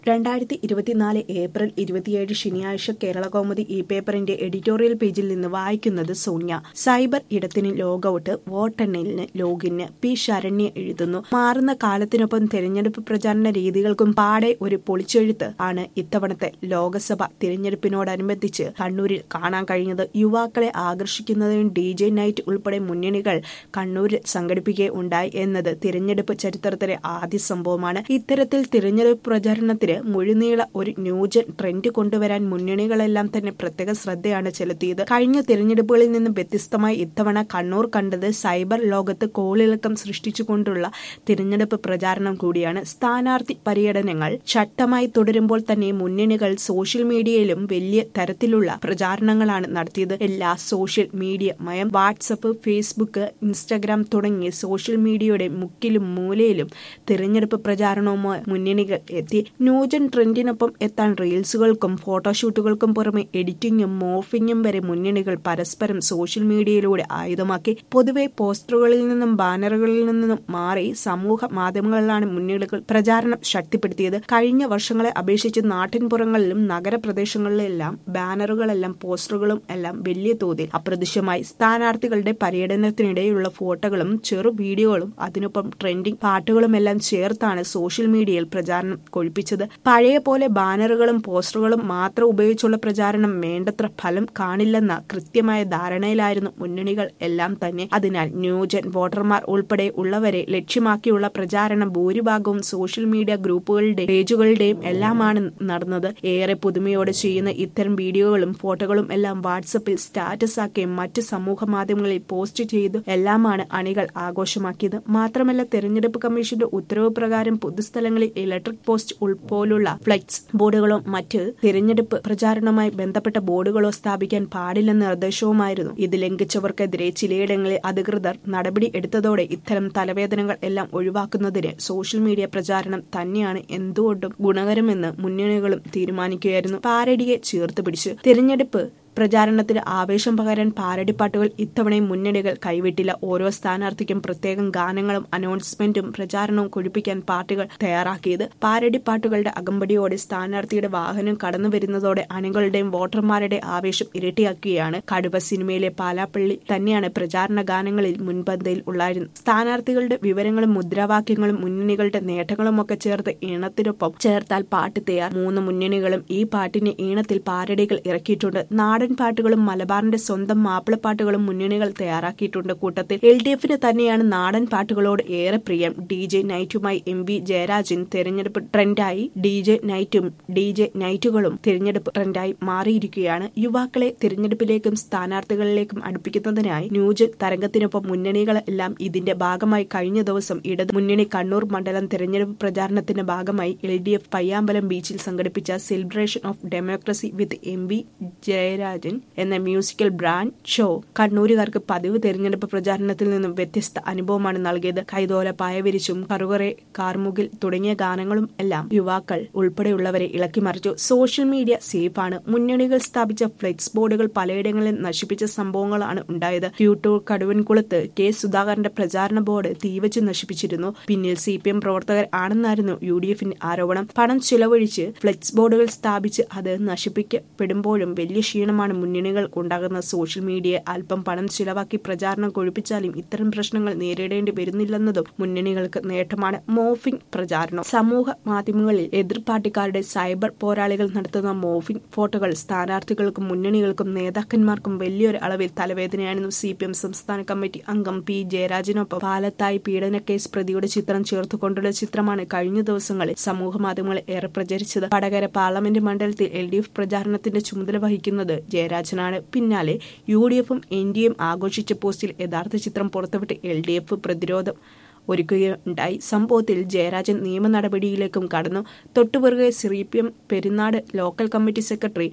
രണ്ടായിരത്തി ഇരുപത്തിനാല് ഏപ്രിൽ ഇരുപത്തിയേഴ് ശനിയാഴ്ച കേരളകൗമുദി ഈ പേപ്പറിന്റെ എഡിറ്റോറിയൽ പേജിൽ നിന്ന് വായിക്കുന്നത് സോണിയ സൈബർ ഇടത്തിന് ലോഗൌട്ട് വോട്ടെണ്ണലിന് ലോഗിന് പി ശരണ്യ എഴുതുന്നു മാറുന്ന കാലത്തിനൊപ്പം തെരഞ്ഞെടുപ്പ് പ്രചാരണ രീതികൾക്കും പാടെ ഒരു പൊളിച്ചെഴുത്ത് ആണ് ഇത്തവണത്തെ ലോക്സഭ തിരഞ്ഞെടുപ്പിനോടനുബന്ധിച്ച് കണ്ണൂരിൽ കാണാൻ കഴിഞ്ഞത് യുവാക്കളെ ആകർഷിക്കുന്നതിന് ഡി ജെ നൈറ്റ് ഉൾപ്പെടെ മുന്നണികൾ കണ്ണൂരിൽ സംഘടിപ്പിക്കുകയുണ്ടായി എന്നത് തിരഞ്ഞെടുപ്പ് ചരിത്രത്തിലെ ആദ്യ സംഭവമാണ് ഇത്തരത്തിൽ തിരഞ്ഞെടുപ്പ് പ്രചാരണത്തിന് മുഴുനീള ഒരു ന്യൂജൻ ട്രെൻഡ് കൊണ്ടുവരാൻ മുന്നണികളെല്ലാം തന്നെ പ്രത്യേക ശ്രദ്ധയാണ് ചെലുത്തിയത് കഴിഞ്ഞ തിരഞ്ഞെടുപ്പുകളിൽ നിന്ന് വ്യത്യസ്തമായി ഇത്തവണ കണ്ണൂർ കണ്ടത് സൈബർ ലോകത്ത് കോളിളക്കം സൃഷ്ടിച്ചുകൊണ്ടുള്ള തിരഞ്ഞെടുപ്പ് പ്രചാരണം കൂടിയാണ് സ്ഥാനാർത്ഥി പര്യടനങ്ങൾ ശക്തമായി തുടരുമ്പോൾ തന്നെ മുന്നണികൾ സോഷ്യൽ മീഡിയയിലും വലിയ തരത്തിലുള്ള പ്രചാരണങ്ങളാണ് നടത്തിയത് എല്ലാ സോഷ്യൽ മീഡിയ മയം വാട്സപ്പ് ഫേസ്ബുക്ക് ഇൻസ്റ്റഗ്രാം തുടങ്ങിയ സോഷ്യൽ മീഡിയയുടെ മുക്കിലും മൂലയിലും തിരഞ്ഞെടുപ്പ് പ്രചാരണവുമായി മുന്നണികൾ എത്തി ന്യൂജൻ ട്രെൻഡിനൊപ്പം എത്താൻ റീൽസുകൾക്കും ഫോട്ടോഷൂട്ടുകൾക്കും പുറമെ എഡിറ്റിംഗും മോർഫിംഗും വരെ മുന്നണികൾ പരസ്പരം സോഷ്യൽ മീഡിയയിലൂടെ ആയുധമാക്കി പൊതുവെ പോസ്റ്ററുകളിൽ നിന്നും ബാനറുകളിൽ നിന്നും മാറി സമൂഹ മാധ്യമങ്ങളിലാണ് മുന്നണികൾ പ്രചാരണം ശക്തിപ്പെടുത്തിയത് കഴിഞ്ഞ വർഷങ്ങളെ അപേക്ഷിച്ച് നാട്ടിൻപുറങ്ങളിലും നഗരപ്രദേശങ്ങളിലെല്ലാം ബാനറുകളെല്ലാം പോസ്റ്ററുകളും എല്ലാം വലിയ തോതിൽ അപ്രത്യക്ഷമായി സ്ഥാനാർത്ഥികളുടെ പര്യടനത്തിനിടെയുള്ള ഫോട്ടോകളും ചെറു വീഡിയോകളും അതിനൊപ്പം ട്രെൻഡിംഗ് പാട്ടുകളും എല്ലാം ചേർത്താണ് സോഷ്യൽ മീഡിയയിൽ പ്രചാരണം കൊഴിപ്പിച്ചത് പഴയ പോലെ ബാനറുകളും പോസ്റ്ററുകളും മാത്രം ഉപയോഗിച്ചുള്ള പ്രചാരണം വേണ്ടത്ര ഫലം കാണില്ലെന്ന കൃത്യമായ ധാരണയിലായിരുന്നു മുന്നണികൾ എല്ലാം തന്നെ അതിനാൽ ന്യൂജൻ വോട്ടർമാർ ഉൾപ്പെടെ ഉള്ളവരെ ലക്ഷ്യമാക്കിയുള്ള പ്രചാരണം ഭൂരിഭാഗവും സോഷ്യൽ മീഡിയ ഗ്രൂപ്പുകളുടെയും പേജുകളുടെയും എല്ലാമാണ് നടന്നത് ഏറെ പുതുമയോടെ ചെയ്യുന്ന ഇത്തരം വീഡിയോകളും ഫോട്ടോകളും എല്ലാം വാട്സപ്പിൽ സ്റ്റാറ്റസ് ആക്കുകയും മറ്റ് സമൂഹ മാധ്യമങ്ങളിൽ പോസ്റ്റ് ചെയ്തു എല്ലാമാണ് അണികൾ ആഘോഷമാക്കിയത് മാത്രമല്ല തെരഞ്ഞെടുപ്പ് കമ്മീഷന്റെ ഉത്തരവ് പ്രകാരം പൊതുസ്ഥലങ്ങളിൽ ഇലക്ട്രിക് പോസ്റ്റ് ഉൾപോലുള്ള ഫ്ലെക്സ് ബോർഡുകളോ മറ്റ് തിരഞ്ഞെടുപ്പ് പ്രചാരണവുമായി ബന്ധപ്പെട്ട ബോർഡുകളോ സ്ഥാപിക്കാൻ പാടില്ലെന്ന നിർദ്ദേശവുമായിരുന്നു ഇത് ലംഘിച്ചവർക്കെതിരെ ചിലയിടങ്ങളിൽ അധികൃതർ നടപടി എടുത്തതോടെ ഇത്തരം തലവേദനകൾ എല്ലാം ഒഴിവാക്കുന്നതിന് സോഷ്യൽ മീഡിയ പ്രചാരണം തന്നെയാണ് എന്തുകൊണ്ടും ഗുണകരമെന്ന് മുന്നണികളും തീരുമാനിക്കുകയായിരുന്നു പാരഡിയെ ചേർത്ത് പിടിച്ചു തിരഞ്ഞെടുപ്പ് പ്രചാരണത്തിന് ആവേശം പകരാൻ പാരടിപ്പാട്ടുകൾ ഇത്തവണയും മുന്നണികൾ കൈവിട്ടില്ല ഓരോ സ്ഥാനാർത്ഥിക്കും പ്രത്യേകം ഗാനങ്ങളും അനൗൺസ്മെന്റും പ്രചാരണവും കൊഴിപ്പിക്കാൻ പാർട്ടികൾ തയ്യാറാക്കിയത് പാരടിപ്പാട്ടുകളുടെ അകമ്പടിയോടെ സ്ഥാനാർത്ഥിയുടെ വാഹനം കടന്നു വരുന്നതോടെ അണികളുടെയും വോട്ടർമാരുടെ ആവേശം ഇരട്ടിയാക്കുകയാണ് കടുവ സിനിമയിലെ പാലാപ്പള്ളി തന്നെയാണ് പ്രചാരണ ഗാനങ്ങളിൽ മുൻപന്തിയിൽ ഉള്ളായിരുന്നു സ്ഥാനാർത്ഥികളുടെ വിവരങ്ങളും മുദ്രാവാക്യങ്ങളും മുന്നണികളുടെ നേട്ടങ്ങളുമൊക്കെ ചേർത്ത് ഈണത്തിനൊപ്പം ചേർത്താൽ പാട്ട് തയ്യാർ മൂന്ന് മുന്നണികളും ഈ പാട്ടിന് ഈണത്തിൽ പാരടികൾ ഇറക്കിയിട്ടുണ്ട് നാടൻ പാട്ടുകളും മലബാറിന്റെ സ്വന്തം മാപ്പിളപ്പാട്ടുകളും മുന്നണികൾ തയ്യാറാക്കിയിട്ടുണ്ട് കൂട്ടത്തിൽ എൽ ഡി എഫിന് തന്നെയാണ് നാടൻ പാട്ടുകളോട് ഏറെ പ്രിയം ഡി ജെ നൈറ്റുമായി എം വി ജയരാജൻ തെരഞ്ഞെടുപ്പ് ട്രെൻഡായി ഡി ജെ നൈറ്റും ഡി ജെ നൈറ്റുകളും തിരഞ്ഞെടുപ്പ് ട്രെൻഡായി മാറിയിരിക്കുകയാണ് യുവാക്കളെ തിരഞ്ഞെടുപ്പിലേക്കും സ്ഥാനാർത്ഥികളിലേക്കും അടുപ്പിക്കുന്നതിനായി ന്യൂജൻ തരംഗത്തിനൊപ്പം മുന്നണികളെല്ലാം ഇതിന്റെ ഭാഗമായി കഴിഞ്ഞ ദിവസം ഇടത് മുന്നണി കണ്ണൂർ മണ്ഡലം തെരഞ്ഞെടുപ്പ് പ്രചാരണത്തിന്റെ ഭാഗമായി എൽ ഡി എഫ് പയ്യാമ്പലം ബീച്ചിൽ സംഘടിപ്പിച്ച celebration of democracy with M V Jayarajan എന്ന മ്യൂസിക്കൽ ബ്രാൻഡ് ഷോ കണ്ണൂരുകാർക്ക് പതിവ് തെരഞ്ഞെടുപ്പ് പ്രചാരണത്തിൽ നിന്നും വ്യത്യസ്ത അനുഭവമാണ് നൽകിയത് കൈതോല പായവിരിച്ചും കറുകറെ കാർമുകിൽ തുടങ്ങിയ ഗാനങ്ങളും എല്ലാം യുവാക്കൾ ഉൾപ്പെടെയുള്ളവരെ ഇളക്കിമറിച്ചു സോഷ്യൽ മീഡിയ സേഫാണ് മുന്നണികൾ സ്ഥാപിച്ച ഫ്ലെക്സ് ബോർഡുകൾ പലയിടങ്ങളിൽ നശിപ്പിച്ച സംഭവങ്ങളാണ് ഉണ്ടായത് ക്യൂട്ടൂർ കടുവൻകുളത്ത് കെ സുധാകരന്റെ പ്രചാരണ ബോർഡ് തീവച്ച് നശിപ്പിച്ചിരുന്നു പിന്നിൽ സി പി എം പ്രവർത്തകർ ആണെന്നായിരുന്നു യു ഡി എഫിന്റെ ആരോപണം പണം ചിലവഴിച്ച് ഫ്ലെക്സ് ബോർഡുകൾ സ്ഥാപിച്ച് അത് നശിപ്പിക്കപ്പെടുമ്പോഴും വലിയ ക്ഷീണമാണ് മുന്നണികൾക്ക് ഉണ്ടാകുന്ന സോഷ്യൽ മീഡിയ അല്പം പണം ചിലവാക്കി പ്രചാരണം കൊഴിപ്പിച്ചാലും ഇത്തരം പ്രശ്നങ്ങൾ നേരിടേണ്ടി വരുന്നില്ലെന്നതും മുന്നണികൾക്ക് നേട്ടമാണ് മോഫിംഗ് പ്രചാരണം സമൂഹ മാധ്യമങ്ങളിൽ എതിർ പാർട്ടിക്കാരുടെ സൈബർ പോരാളികൾ നടത്തുന്ന മോഫിംഗ് ഫോട്ടോകൾ സ്ഥാനാർത്ഥികൾക്കും മുന്നണികൾക്കും നേതാക്കന്മാർക്കും വലിയൊരു അളവിൽ തലവേദനയാണെന്നും സി പി എം സംസ്ഥാന കമ്മിറ്റി അംഗം പി ജയരാജനൊപ്പം പാലത്തായി പീഡനക്കേസ് പ്രതിയുടെ ചിത്രം ചേർത്തുകൊണ്ടുള്ള ചിത്രമാണ് കഴിഞ്ഞ ദിവസങ്ങളിൽ സമൂഹ മാധ്യമങ്ങളിൽ ഏറെ പ്രചരിച്ചത് വടകര പാർലമെന്റ് മണ്ഡലത്തിൽ എൽ ഡി എഫ് പ്രചാരണത്തിന്റെ ചുമതല വഹിക്കുന്നത് ജയരാജനാണ് പിന്നാലെ യു ഡി എഫും എൻ ഡി എം ആഘോഷിച്ച പോസ്റ്റിൽ യഥാർത്ഥ ചിത്രം പുറത്തുവിട്ട് എൽ ഡി എഫ് പ്രതിരോധം ഒരുക്കുകയുണ്ടായി സംഭവത്തിൽ ജയരാജൻ നിയമ നടപടിയിലേക്കും കടന്നു തൊട്ടുപിറകെ C P M Perunad local committee secretary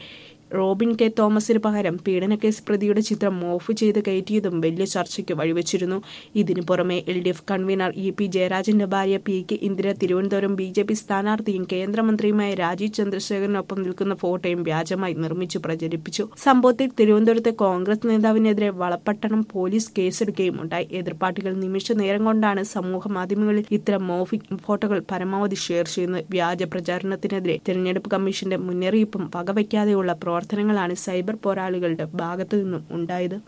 Robin K തോമസിന് പകരം പീഡനക്കേസ് പ്രതിയുടെ ചിത്രം മോഫ് ചെയ്ത് കയറ്റിയതും വലിയ ചർച്ചയ്ക്ക് വഴിവെച്ചിരുന്നു ഇതിനു പുറമെ L D F convener E P ജയരാജന്റെ ഭാര്യ P K Indira Thiruvananthapuram B J P സ്ഥാനാർത്ഥിയും കേന്ദ്രമന്ത്രിയുമായ രാജീവ് ചന്ദ്രശേഖരനൊപ്പം നിൽക്കുന്ന ഫോട്ടോയും വ്യാജമായി നിർമ്മിച്ചു പ്രചരിപ്പിച്ചു സംഭവത്തിൽ തിരുവനന്തപുരത്തെ കോൺഗ്രസ് നേതാവിനെതിരെ വളപട്ടണം പോലീസ് കേസെടുക്കുകയും ഉണ്ടായി എതിർപ്പാർട്ടികൾ നിമിഷ നേരം കൊണ്ടാണ് സമൂഹ മാധ്യമങ്ങളിൽ ഇത്തരം മോഫിക് ഫോട്ടോകൾ പരമാവധി ഷെയർ ചെയ്യുന്നത് വ്യാജ പ്രചാരണത്തിനെതിരെ തെരഞ്ഞെടുപ്പ് കമ്മീഷന്റെ മുന്നറിയിപ്പും വകവയ്ക്കാതെയുള്ള പ്രവർത്തനങ്ങളാണ് സൈബർ പോരാളികളുടെ ഭാഗത്തു നിന്നും ഉണ്ടായത്